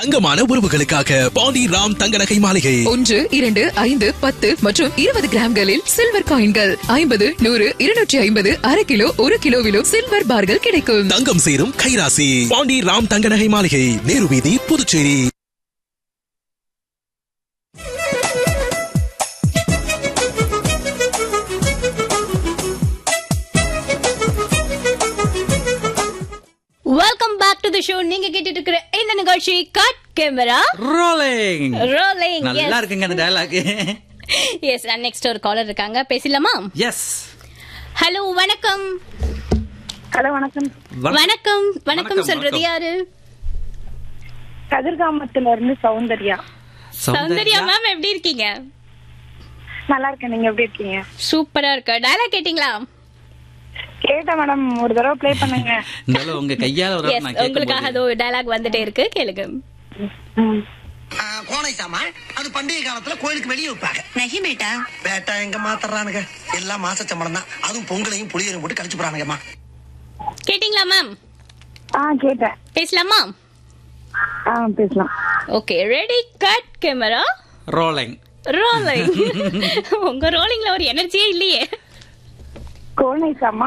தங்கமான உறவுகளுக்காக பாண்டி ராம் தங்க நகை மாளிகை ஒன்று இரண்டு ஐந்து பத்து மற்றும் இருபது கிராம்களில் சில்வர் காயின்கள் ஐம்பது நூறு இருநூற்றி ஐம்பது அரை கிலோ ஒரு கிலோவிலும் சில்வர் பார்கள் கிடைக்கும் தங்கம் சேரும் கைராசி பாண்டி ராம் தங்க நகை மாளிகை நேரு வீதி Puducherry welcome back to the show நீங்க கேட்டுட்டு இருக்கிற இந்த நிகழ்ச்சி கட் கேமரா ரோலிங் ரோலிங் நல்லா இருக்குங்க அந்த டயலாக் எஸ் நெக்ஸ்ட் ஒரு காலர் இருக்காங்க பேசலாமா எஸ் ஹலோ வணக்கம் ஹலோ வணக்கம் வணக்கம் வணக்கம் வணக்கம், சொல்றது வணக்கம். யாரு கதிர்காமத்துல இருந்து சௌந்தர்யா சௌந்தர்யா மேம் எப்படி இருக்கீங்க நல்லா இருக்கேன் நீங்க எப்படி இருக்கீங்க சூப்பரா இருக்கு டயலாக் கேட்டிங்களா கேட்டேன் மேடம் ஒரு தடவை ப்ளே பண்ணுங்க இருந்தாலும் உங்க கையால ஒரு எஸ் நான் உங்களுக்காக கேட்கும்போது அதோ டயலாக் வந்துட்டே இருக்கு கேளுங்க ம். ஆ, கோனை சாமான் அது பண்டிகை காலத்துல கோயிலுக்கு வெளியே வைப்பாங்க நகி பேட்டா பேட்டா எங்க மாத்தறானுங்க எல்லாம் மாச சம்பளம் தான் அதுவும் பொங்கலையும் புளியரையும் போட்டு கழிச்சு போறானுங்கம்மா கேட்டிங்களா மேம் ஆ கேட்டேன் பேசலாமா ஆ பேசலாம் okay ready cut camera rolling rolling உங்க ரோலிங்ல ஒரு எனர்ஜியே இல்லையே கோனை சாமா